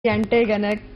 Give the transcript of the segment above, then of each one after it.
అంటే గనక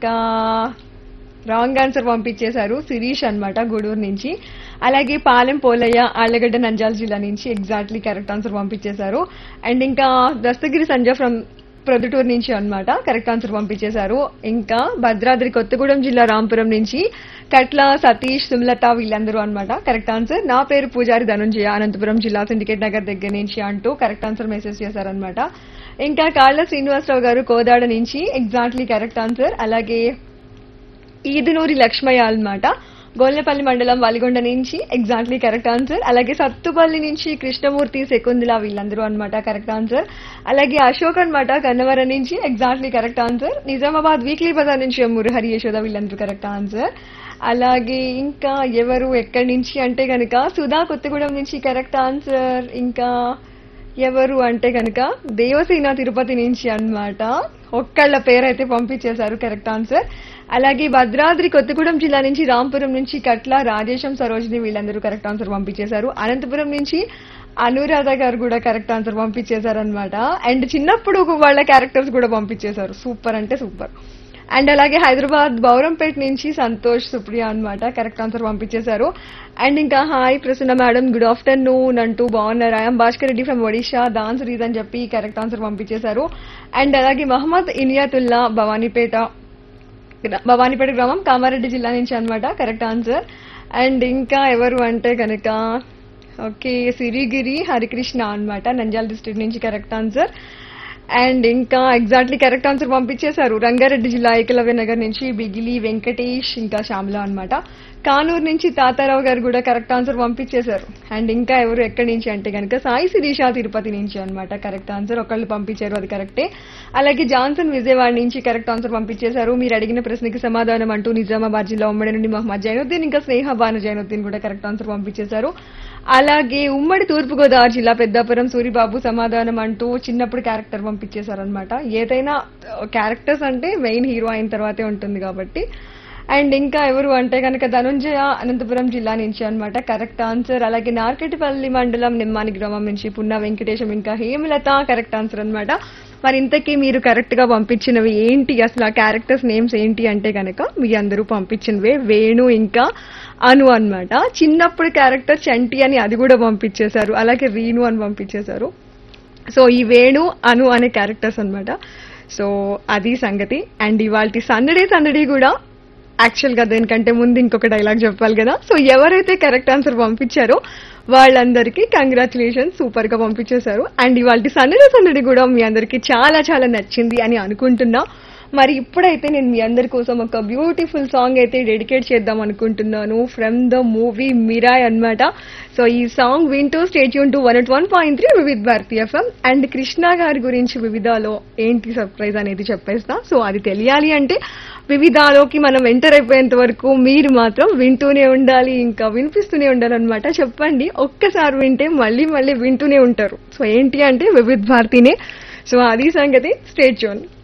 wrong answer పంపించేశారు శిరీష్ అన్నమాట గూడూరు నుంచి అలాగే పాలెం పోలయ్య ఆళ్లగడ్డ నంజాల జిల్లా నుంచి ఎగ్జాక్ట్లీ కరెక్ట్ ఆన్సర్ పంపించేశారు అండ్ ఇంకా దస్తగిరి సంజయ్ ఫ్రమ్ ప్రొద్దుటూరు నుంచి అన్నమాట కరెక్ట్ ఆన్సర్ పంపించేశారు ఇంకా భద్రాద్రి కొత్తగూడెం జిల్లా రాంపురం నుంచి కట్ల సతీష్ సుమలత వీళ్ళందరూ అన్నమాట కరెక్ట్ ఆన్సర్ నా పేరు పూజారి ధనుంజయ అనంతపురం జిల్లా సిండికేట్ నగర్ దగ్గర నుంచి అంటూ కరెక్ట్ ఆన్సర్ మెసేజ్ చేశారనమాట ఇంకా కాళ్ళ శ్రీనివాసరావు గారు కోదాడ నుంచి ఎగ్జాక్ట్లీ కరెక్ట్ ఆన్సర్ అలాగే ఈదునూరి లక్ష్మయ్య అన్నమాట గోల్నపల్లి మండలం వలిగొండ నుంచి ఎగ్జాక్ట్లీ కరెక్ట్ ఆన్సర్ అలాగే సత్తుపల్లి నుంచి కృష్ణమూర్తి శకుందుల వీళ్ళందరూ అన్నమాట కరెక్ట్ ఆన్సర్ అలాగే అశోక్ అన్నమాట కన్నవరం నుంచి exactly correct answer Nizamabad weekly బజార్ నుంచి మురహరి యశోద వీళ్ళందరూ కరెక్ట్ ఆన్సర్ అలాగే ఇంకా ఎవరు ఎక్కడి నుంచి అంటే కనుక సుధా కొత్తగూడెం నుంచి కరెక్ట్ ఆన్సర్ ఇంకా ఎవరు అంటే కనుక దేవసేన తిరుపతి నుంచి అన్నమాట ఒక్కళ్ళ పేరైతే పంపించేశారు కరెక్ట్ ఆన్సర్ అలాగే భద్రాద్రి కొత్తగూడెం జిల్లా నుంచి రాంపురం నుంచి కట్ల రాజేశం సరోజిని వీళ్ళందరూ కరెక్ట్ ఆన్సర్ పంపించేశారు అనంతపురం నుంచి అనురాధ గారు కూడా కరెక్ట్ ఆన్సర్ పంపించేశారు అనమాట అండ్ చిన్నప్పుడు వాళ్ళ క్యారెక్టర్స్ కూడా పంపించేశారు సూపర్ అంటే సూపర్ అండ్ అలాగే హైదరాబాద్ బౌరంపేట నుంచి సంతోష్ సుప్రియ అన్నమాట కరెక్ట్ ఆన్సర్ పంపించేశారు అండ్ ఇంకా hi Prasanna madam good afternoon అంటూ బాగున్నారు ఐఎమ్ భాస్కర్ రెడ్డి ఫ్రమ్ ఒడిషా దాన్స్ రీజ్ అని చెప్పి కరెక్ట్ ఆన్సర్ పంపించేశారు అండ్ అలాగే మహమ్మద్ ఇనియాతుల్లా భవానీపేట భవానీపేట గ్రామం కామారెడ్డి జిల్లా నుంచి అన్నమాట కరెక్ట్ ఆన్సర్ అండ్ ఇంకా ఎవరు అంటే కనుక ఓకే సిరిగిరి హరికృష్ణ అన్నమాట నంద్యాల డిస్ట్రిక్ట్ నుంచి కరెక్ట్ ఆన్సర్ అండ్ ఇంకా ఎగ్జాక్ట్లీ కరెక్ట్ ఆన్సర్ పంపించేశారు రంగారెడ్డి జిల్లా ఏకలవ్య నగర్ నుంచి బిగిలి వెంకటేష్ ఇంకా శ్యామల అన్నమాట కానూరు నుంచి తాతారావు గారు కూడా కరెక్ట్ ఆన్సర్ పంపించేశారు అండ్ ఇంకా ఎవరు ఎక్కడి నుంచి అంటే కనుక సాయి శిరీష తిరుపతి నుంచి అన్నమాట కరెక్ట్ ఆన్సర్ ఒకళ్ళు పంపించారు అది కరెక్టే అలాగే జాన్సన్ విజయవాడ నుంచి కరెక్ట్ ఆన్సర్ పంపించేశారు మీరు అడిగిన ప్రశ్నకి సమాధానం అంటూ నిజామాబాద్ జిల్లా ఉమ్మడి నుండి మహమ్మద్ జైనుద్దీన్ ఇంకా స్నేహ బాను జైనుద్దీన్ కూడా కరెక్ట్ ఆన్సర్ పంపించేశారు అలాగే ఉమ్మడి తూర్పుగోదావరి జిల్లా పెద్దాపురం సూరిబాబు సమాధానం అంటూ చిన్నప్పుడు క్యారెక్టర్ పంపించేశారనమాట ఏదైనా క్యారెక్టర్స్ అంటే మెయిన్ హీరో అయిన తర్వాతే ఉంటుంది కాబట్టి అండ్ ఇంకా ఎవరు అంటే కనుక ధనుంజయ అనంతపురం జిల్లా నుంచి అన్నమాట కరెక్ట్ ఆన్సర్ అలాగే నార్కెటిపల్లి మండలం నిమ్మాని గ్రామం నుంచి పున్న వెంకటేశం ఇంకా హేమలత కరెక్ట్ ఆన్సర్ అన్నమాట మరి ఇంతకీ మీరు కరెక్ట్ గా పంపించినవి ఏంటి అసలు ఆ క్యారెక్టర్స్ నేమ్స్ ఏంటి అంటే కనుక మీ అందరూ పంపించినవే వేణు ఇంకా అను అన్నమాట చిన్నప్పుడు క్యారెక్టర్ చంటి అని అది కూడా పంపించేశారు అలాగే రీను అని పంపించేశారు సో ఈ వేణు అను అనే క్యారెక్టర్స్ అన్నమాట సో అది సంగతి అండ్ ఇవాళ సందడి సందడి కూడా యాక్చువల్ గా దేనికంటే ముందు ఇంకొక డైలాగ్ చెప్పాలి కదా సో ఎవరైతే కరెక్ట్ ఆన్సర్ పంపించారో వాళ్ళందరికీ కంగ్రాచులేషన్ సూపర్ గా పంపించేశారు అండ్ ఇవాళ సందడి సందడి కూడా మీ అందరికీ చాలా చాలా నచ్చింది అని అనుకుంటున్నా మరి ఇప్పుడైతే నేను మీ అందరి కోసం ఒక బ్యూటిఫుల్ సాంగ్ అయితే డెడికేట్ చేద్దాం అనుకుంటున్నాను ఫ్రమ్ ద మూవీ మిరాయ్ అన్నమాట సో ఈ సాంగ్ వింటూ stay tuned to one one point three Vividh Bharati FM and Krishna గారి గురించి వివిధాలో ఏంటి సర్ప్రైజ్ అనేది చెప్పేస్తా సో అది తెలియాలి అంటే వివిధాలోకి మనం ఎంటర్ అయిపోయేంత వరకు మీరు మాత్రం వింటూనే ఉండాలి ఇంకా వినిపిస్తూనే ఉండాలన్నమాట చెప్పండి ఒక్కసారి వింటే మళ్ళీ మళ్ళీ వింటూనే ఉంటారు సో ఏంటి అంటే వివిధ్ భారతీనే సో అది సంగతి స్టేట్ జోన్